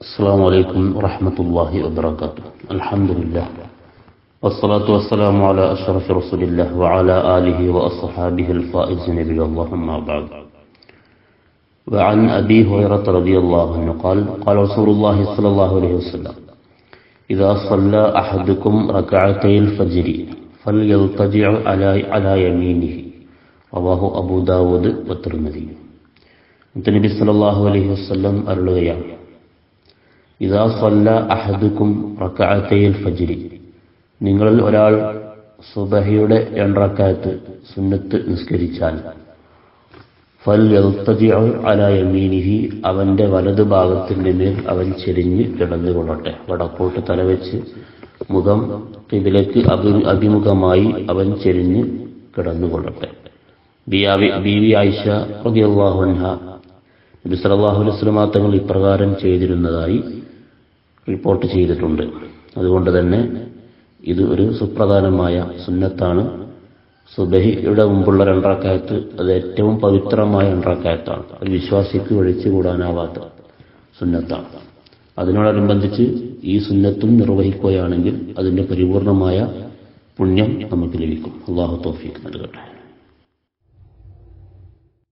السلام عليكم ورحمة الله وبركاته الحمد لله والصلاة والسلام على أشرف رسول الله وعلى آله وأصحابه الفائزين بالله أما بعد وعن أبي هريرة رضي الله عنه قال قال رسول الله صلى الله عليه وسلم إذا صلى أحدكم ركعتي الفجر فليضطجع على على يمينه رواه أبو داود والترمذي നബി സല്ലല്ലാഹു അലൈഹി വസല്ലം അരുളുകയാണ് ഇദാ സല്ല അഹദുക്കും റക്അത്തയിൽ ഫജ്രി നിങ്ങളിൽ ഒരാൾ സുബഹിയുടെ രണ്ടറക്കാത്ത് സുന്നത്ത് നിസ്കരിച്ചാൽ ഫൽ യൽത്തജിഉ അലാ യമീനിഹി അവന്റെ വലതു ഭാഗത്തിന്റെ മേൽ അവൻ ചെരിഞ്ഞ് കിടന്നുകൊള്ളട്ടെ വടക്കോട്ട് തലവെച്ച് മുഖം ഇതിലേക്ക് അഭി അഭിമുഖമായി അവൻ ചെരിഞ്ഞ് കിടന്നുകൊള്ളട്ടെ ബിയാവി ബീവി ആയിഷ റളിയല്ലാഹു അൻഹ നബി സല്ലല്ലാഹു അലൈഹി വസല്ലം തങ്ങൾ ഇപ്രകാരം ചെയ്തിരുന്നതായി റിപ്പോർട്ട് ചെയ്തിട്ടുണ്ട് അതുകൊണ്ട് തന്നെ ഇത് ഒരു സുപ്രധാനമായ സുന്നത്താണ് സുബഹിയുടെ മുമ്പുള്ള രണ്ടറക്കായത്ത് അത് ഏറ്റവും പവിത്രമായ രണ്ടറക്കായത്താണ് ഒരു വിശ്വാസിക്ക് ഒഴിച്ചുകൂടാനാവാത്ത സുന്നത്താണ് അതിനോടനുബന്ധിച്ച് ഈ സുന്നത്തും നിർവഹിക്കുകയാണെങ്കിൽ അതിന്റെ പരിപൂർണമായ പുണ്യം നമുക്ക് ലഭിക്കും അള്ളാഹു തോഫീക്ക് നൽകട്ടെ